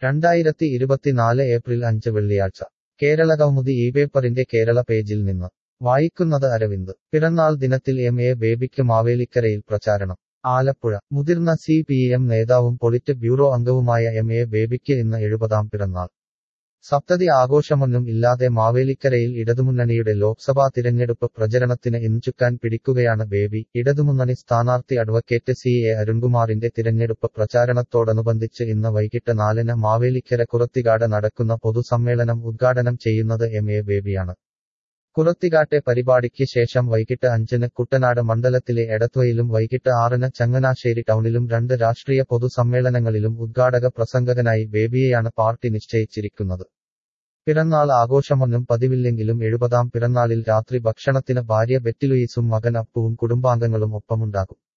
രണ്ടായിരത്തി ഇരുപത്തിനാല് ഏപ്രിൽ അഞ്ച് വെള്ളിയാഴ്ച കേരളകൗമുദി ഈ പേപ്പറിന്റെ കേരള പേജിൽ നിന്ന് വായിക്കുന്നത് അരവിന്ദ് പിറന്നാൾ ദിനത്തിൽ എം എ ബേബിക്ക് മാവേലിക്കരയിൽ പ്രചാരണം ആലപ്പുഴ മുതിർന്ന സി പി എം നേതാവും പൊളിറ്റ് ബ്യൂറോ അംഗവുമായ എം എ ബേബിക്ക് ഇന്ന് എഴുപതാം പിറന്നാൾ സപ്തതി ആഘോഷമൊന്നും ഇല്ലാതെ മാവേലിക്കരയിൽ ഇടതുമുന്നണിയുടെ ലോക്സഭാ തിരഞ്ഞെടുപ്പ് പ്രചരണത്തിന് ഇഞ്ചുക്കാൻ പിടിക്കുകയാണ് ബേബി ഇടതുമുന്നണി സ്ഥാനാർത്ഥി അഡ്വക്കേറ്റ് സി എ അരുൺകുമാറിന്റെ തിരഞ്ഞെടുപ്പ് പ്രചാരണത്തോടനുബന്ധിച്ച് ഇന്ന് വൈകിട്ട് നാലിന് മാവേലിക്കര കുറത്തികാട് നടക്കുന്ന പൊതുസമ്മേളനം ഉദ്ഘാടനം ചെയ്യുന്നത് എം എ ബേബിയാണ് കുറത്തികാട്ടെ പരിപാടിക്ക് ശേഷം വൈകിട്ട് അഞ്ചിന് കുട്ടനാട് മണ്ഡലത്തിലെ എടത്വയിലും വൈകിട്ട് ആറിന് ചങ്ങനാശ്ശേരി ടൗണിലും രണ്ട് രാഷ്ട്രീയ പൊതുസമ്മേളനങ്ങളിലും ഉദ്ഘാടക പ്രസംഗകനായി ബേബിയെയാണ് പാർട്ടി നിശ്ചയിച്ചിരിക്കുന്നത് പിറന്നാൾ ആഘോഷമൊന്നും പതിവില്ലെങ്കിലും എഴുപതാം പിറന്നാളിൽ രാത്രി ഭക്ഷണത്തിന് ഭാര്യ ബെറ്റിലുയിസും മകൻ അപ്പുവും കുടുംബാംഗങ്ങളും ഒപ്പമുണ്ടാകും